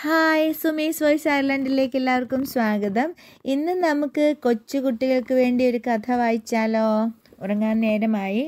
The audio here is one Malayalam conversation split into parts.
ഹായ് സുമീസ് വോയിസ് അയർലൻഡിലേക്ക് എല്ലാവർക്കും സ്വാഗതം ഇന്ന് നമുക്ക് കൊച്ചു കുട്ടികൾക്ക് വേണ്ടി ഒരു കഥ വായിച്ചാലോ ഉറങ്ങാൻ നേരമായി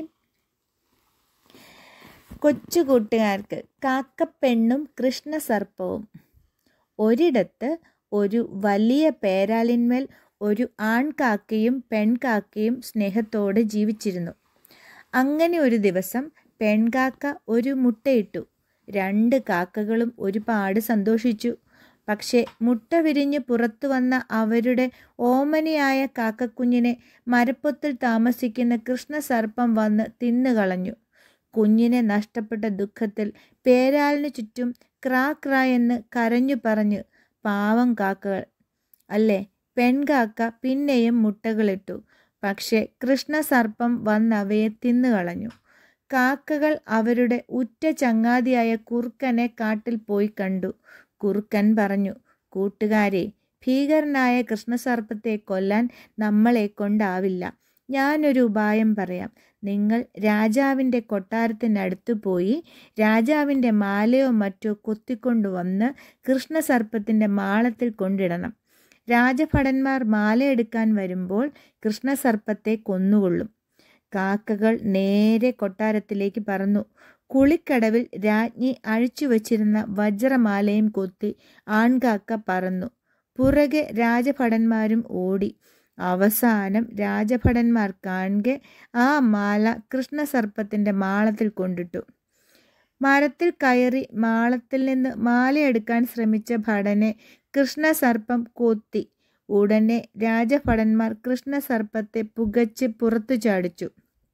കൊച്ചു കൂട്ടുകാർക്ക് കാക്കപ്പെണ്ണും കൃഷ്ണസർപ്പവും ഒരിടത്ത് ഒരു വലിയ പേരാലിന്മേൽ ഒരു ആൺകാക്കയും പെൺകാക്കയും സ്നേഹത്തോടെ ജീവിച്ചിരുന്നു അങ്ങനെ ഒരു ദിവസം പെൺകാക്ക ഒരു മുട്ടയിട്ടു രണ്ട് കാക്കകളും ഒരുപാട് സന്തോഷിച്ചു പക്ഷേ മുട്ട വിരിഞ്ഞ് പുറത്തു വന്ന അവരുടെ ഓമനയായ കാക്കക്കുഞ്ഞിനെ മരപ്പൊത്തിൽ താമസിക്കുന്ന കൃഷ്ണസർപ്പം വന്ന് തിന്നുകളഞ്ഞു കുഞ്ഞിനെ നഷ്ടപ്പെട്ട ദുഃഖത്തിൽ പേരാലിനു ചുറ്റും ക്രാ ക്രാ എന്ന് കരഞ്ഞു പറഞ്ഞു പാവം കാക്കകൾ അല്ലേ പെൺകാക്ക പിന്നെയും മുട്ടകളിട്ടു പക്ഷേ കൃഷ്ണസർപ്പം വന്നവയെ തിന്നുകളഞ്ഞു കാക്കകൾ അവരുടെ ഉറ്റ ചങ്ങാതിയായ കുറുക്കനെ കാട്ടിൽ പോയി കണ്ടു കുറുക്കൻ പറഞ്ഞു കൂട്ടുകാരെ ഭീകരനായ കൃഷ്ണസർപ്പത്തെ കൊല്ലാൻ നമ്മളെ കൊണ്ടാവില്ല ഞാനൊരു ഉപായം പറയാം നിങ്ങൾ രാജാവിൻ്റെ കൊട്ടാരത്തിനടുത്ത് പോയി രാജാവിൻ്റെ മാലയോ മറ്റോ കൊത്തിക്കൊണ്ടുവന്ന് കൃഷ്ണസർപ്പത്തിൻ്റെ മാളത്തിൽ കൊണ്ടിടണം രാജഭടന്മാർ മാലയെടുക്കാൻ വരുമ്പോൾ കൃഷ്ണസർപ്പത്തെ കൊന്നുകൊള്ളും കാക്കകൾ നേരെ കൊട്ടാരത്തിലേക്ക് പറന്നു കുളിക്കടവിൽ രാജ്ഞി അഴിച്ചു വച്ചിരുന്ന വജ്രമാലയും കൊത്തി ആൺകാക്ക പറന്നു പുറകെ രാജഭടന്മാരും ഓടി അവസാനം രാജഭടന്മാർ കാണെ ആ മാല കൃഷ്ണസർപ്പത്തിൻ്റെ മാളത്തിൽ കൊണ്ടിട്ടു മരത്തിൽ കയറി മാളത്തിൽ നിന്ന് മാലയെടുക്കാൻ ശ്രമിച്ച ഭടനെ കൃഷ്ണസർപ്പം കൊത്തി ഉടനെ രാജഭടന്മാർ കൃഷ്ണസർപ്പത്തെ പുകച്ച് പുറത്തു ചാടിച്ചു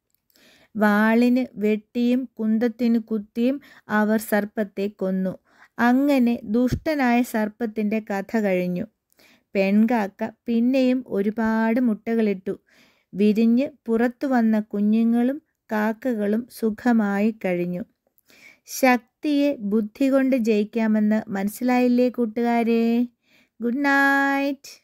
വാളിന് വെട്ടിയും കുന്തത്തിന് കുത്തിയും അവർ സർപ്പത്തെ കൊന്നു അങ്ങനെ ദുഷ്ടനായ സർപ്പത്തിൻ്റെ കഥ കഴിഞ്ഞു പെൺകാക്ക പിന്നെയും ഒരുപാട് മുട്ടകളിട്ടു വിരിഞ്ഞ് പുറത്തു വന്ന കുഞ്ഞുങ്ങളും കാക്കകളും സുഖമായി കഴിഞ്ഞു ശക്തിയെ ബുദ്ധി കൊണ്ട് ജയിക്കാമെന്ന് മനസ്സിലായില്ലേ കൂട്ടുകാരെ ഗുഡ് നൈറ്റ്